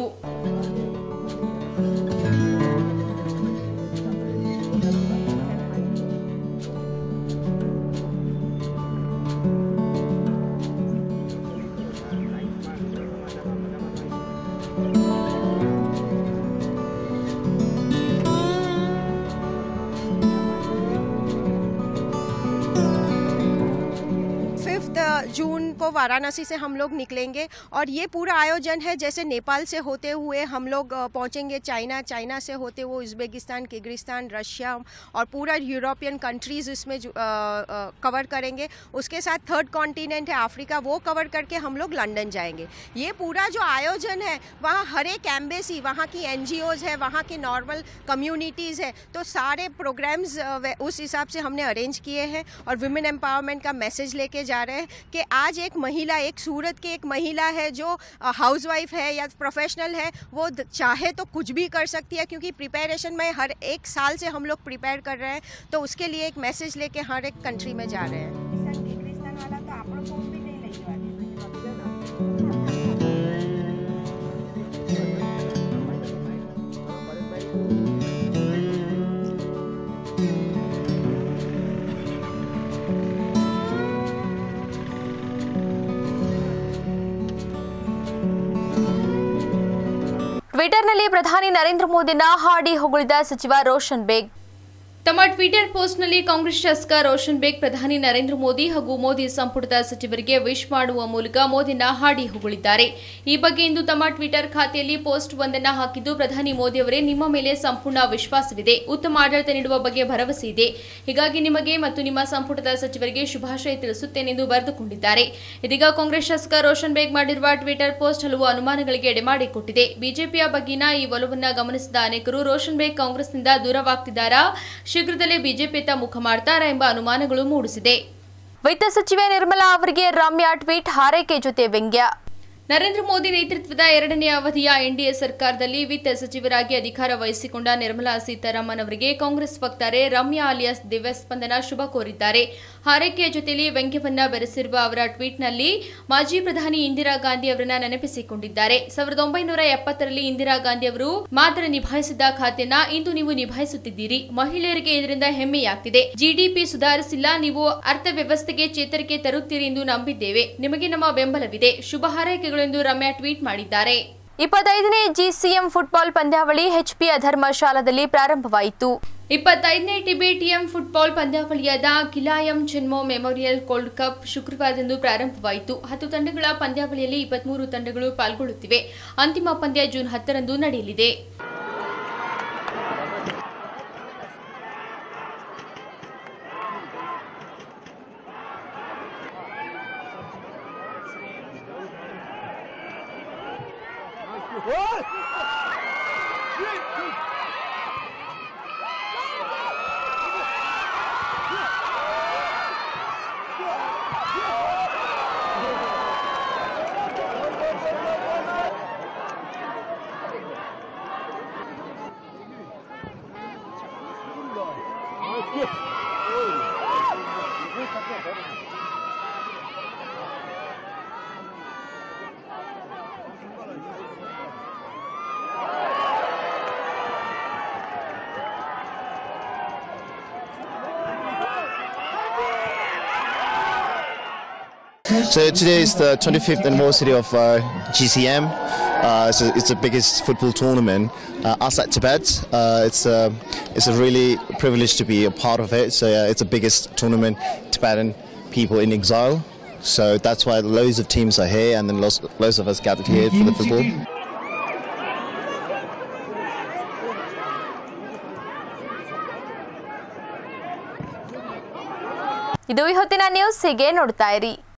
को वाराणसी से हम लोग निकलेंगे और ये पूरा आयोजन है जैसे नेपाल से होते हुए हम लोग अ, पहुंचेंगे चाइना चाइना से होते हुए उज़्बेकिस्तान किर्गिस्तान रशिया और पूरा यूरोपियन कंट्रीज़ इसमें जो- अ, अ, कवर करेंगे उसके साथ थर्ड कॉन्टिनेंट है अफ्रीका वो कवर करके हम लोग लंदन जाएंगे ये पूरा जो आयोजन है वहाँ हर एक एम्बेसी वहाँ की एन है वहाँ की नॉर्मल कम्युनिटीज़ है तो सारे प्रोग्राम्स अ, वे- उस हिसाब से हमने अरेंज किए हैं और वुमेन एम्पावरमेंट का मैसेज लेके जा रहे हैं कि आज एक महिला एक सूरत की एक महिला है जो हाउसवाइफ है या प्रोफेशनल है वो द- चाहे तो कुछ भी कर सकती है क्योंकि प्रिपरेशन में हर एक साल से हम लोग प्रिपेयर कर रहे हैं तो उसके लिए एक मैसेज लेके हर एक कंट्री में जा रहे हैं ಟ್ವಿಟರ್ನಲ್ಲಿ ಪ್ರಧಾನಿ ನರೇಂದ್ರ ಮೋದಿನ ಹಾಡಿ ಹೊಗಳಿದ ಸಚಿವ ರೋಷನ್ ಬೇಗ್ ತಮ್ಮ ಟ್ವಿಟರ್ ಪೋಸ್ಟ್ನಲ್ಲಿ ಕಾಂಗ್ರೆಸ್ ಶಾಸಕ ರೋಷನ್ ಬೇಗ್ ಪ್ರಧಾನಿ ನರೇಂದ್ರ ಮೋದಿ ಹಾಗೂ ಮೋದಿ ಸಂಪುಟದ ಸಚಿವರಿಗೆ ವಿಶ್ ಮಾಡುವ ಮೂಲಕ ಮೋದಿನ ಹಾಡಿ ಹೊಗಳಿದ್ದಾರೆ ಈ ಬಗ್ಗೆ ಇಂದು ತಮ್ಮ ಟ್ವಿಟರ್ ಖಾತೆಯಲ್ಲಿ ಪೋಸ್ಟ್ ಒಂದನ್ನು ಹಾಕಿದ್ದು ಪ್ರಧಾನಿ ಮೋದಿ ಅವರೇ ನಿಮ್ಮ ಮೇಲೆ ಸಂಪೂರ್ಣ ವಿಶ್ವಾಸವಿದೆ ಉತ್ತಮ ಆಡಳಿತ ನೀಡುವ ಬಗ್ಗೆ ಭರವಸೆ ಇದೆ ಹೀಗಾಗಿ ನಿಮಗೆ ಮತ್ತು ನಿಮ್ಮ ಸಂಪುಟದ ಸಚಿವರಿಗೆ ಶುಭಾಶಯ ತಿಳಿಸುತ್ತೇನೆಂದು ಬರೆದುಕೊಂಡಿದ್ದಾರೆ ಇದೀಗ ಕಾಂಗ್ರೆಸ್ ಶಾಸಕ ರೋಷನ್ ಬೇಗ್ ಮಾಡಿರುವ ಟ್ವಿಟರ್ ಪೋಸ್ಟ್ ಹಲವು ಅನುಮಾನಗಳಿಗೆ ಎಡೆಮಾಡಿಕೊಟ್ಟಿದೆ ಬಿಜೆಪಿಯ ಬಗ್ಗಿನ ಈ ಒಲವನ್ನ ಗಮನಿಸಿದ ಅನೇಕರು ರೋಷನ್ ಬೇಗ್ ಕಾಂಗ್ರೆಸ್ನಿಂದ ದೂರವಾಗ್ತಿದ್ದಾರಾ ಶೀಘ್ರದಲ್ಲೇ ಬಿಜೆಪಿಯತ್ತ ಮುಖ ಮಾಡ್ತಾರಾ ಎಂಬ ಅನುಮಾನಗಳು ಮೂಡಿಸಿದೆ ವಿತ್ತ ಸಚಿವೆ ನಿರ್ಮಲಾ ಅವರಿಗೆ ರಮ್ಯಾ ಟ್ವೀಟ್ ಹಾರೈಕೆ ಜೊತೆ ವ್ಯಂಗ್ಯ ನರೇಂದ್ರ ಮೋದಿ ನೇತೃತ್ವದ ಎರಡನೇ ಅವಧಿಯ ಎನ್ಡಿಎ ಸರ್ಕಾರದಲ್ಲಿ ವಿತ್ತ ಸಚಿವರಾಗಿ ಅಧಿಕಾರ ವಹಿಸಿಕೊಂಡ ನಿರ್ಮಲಾ ಸೀತಾರಾಮನ್ ಅವರಿಗೆ ಕಾಂಗ್ರೆಸ್ ವಕ್ತಾರೆ ರಮ್ಯಾ ಅಲಿಯಾಸ್ ದಿವ್ಯಸ್ಪಂದನ ಶುಭ ಕೋರಿದ್ದಾರೆ ಹಾರೈಕೆಯ ಜೊತೆಯಲ್ಲಿ ವ್ಯಂಗ್ಯವನ್ನ ಬೆರೆಸಿರುವ ಅವರ ಟ್ವೀಟ್ನಲ್ಲಿ ಮಾಜಿ ಪ್ರಧಾನಿ ಇಂದಿರಾ ಗಾಂಧಿ ಅವರನ್ನ ನೆನಪಿಸಿಕೊಂಡಿದ್ದಾರೆ ಸಾವಿರದ ಒಂಬೈನೂರ ಎಪ್ಪತ್ತರಲ್ಲಿ ಇಂದಿರಾ ಗಾಂಧಿ ಅವರು ಮಾತ್ರ ನಿಭಾಯಿಸಿದ ಖಾತೆಯನ್ನ ಇಂದು ನೀವು ನಿಭಾಯಿಸುತ್ತಿದ್ದೀರಿ ಮಹಿಳೆಯರಿಗೆ ಇದರಿಂದ ಹೆಮ್ಮೆಯಾಗ್ತಿದೆ ಜಿಡಿಪಿ ಸುಧಾರಿಸಿಲ್ಲ ನೀವು ಅರ್ಥವ್ಯವಸ್ಥೆಗೆ ಚೇತರಿಕೆ ತರುತ್ತೀರಿ ಎಂದು ನಂಬಿದ್ದೇವೆ ನಿಮಗೆ ನಮ್ಮ ಬೆಂಬಲವಿದೆ ಶುಭ ಹಾರೈಕೆಗಳು ಎಂದು ರಮ್ಯಾ ಟ್ವೀಟ್ ಮಾಡಿದ್ದಾರೆ ಇಪ್ಪತ್ತೈದನೇ ಜಿಸಿಎಂ ಫುಟ್ಬಾಲ್ ಪಂದ್ಯಾವಳಿ ಎಚ್ಪಿಯ ಧರ್ಮಶಾಲಾದಲ್ಲಿ ಪ್ರಾರಂಭವಾಯಿತು ಇಪ್ಪತ್ತೈದನೇ ಟಿಬೆಟಿಯಂ ಫುಟ್ಬಾಲ್ ಪಂದ್ಯಾವಳಿಯಾದ ಕಿಲಾಯಂ ಚೆನ್ಮೋ ಮೆಮೋರಿಯಲ್ ಕೋಲ್ಡ್ ಕಪ್ ಶುಕ್ರವಾರದಂದು ಪ್ರಾರಂಭವಾಯಿತು ಹತ್ತು ತಂಡಗಳ ಪಂದ್ಯಾವಳಿಯಲ್ಲಿ ಇಪ್ಪತ್ಮೂರು ತಂಡಗಳು ಪಾಲ್ಗೊಳ್ಳುತ್ತಿವೆ ಅಂತಿಮ ಪಂದ್ಯ ಜೂನ್ ಹತ್ತರಂದು ನಡೆಯಲಿದೆ So today is the 25th anniversary of uh, GCM. Uh, it's, a, it's the biggest football tournament uh, outside Tibet. Uh, it's a it's a really privilege to be a part of it. So yeah, it's the biggest tournament Tibetan people in exile. So that's why loads of teams are here, and then lots, loads of us gathered here for the football. ಇದು ಈ ಹೊತ್ತಿನ news ಹೀಗೆ ನೋಡ್ತಾ ಇರಿ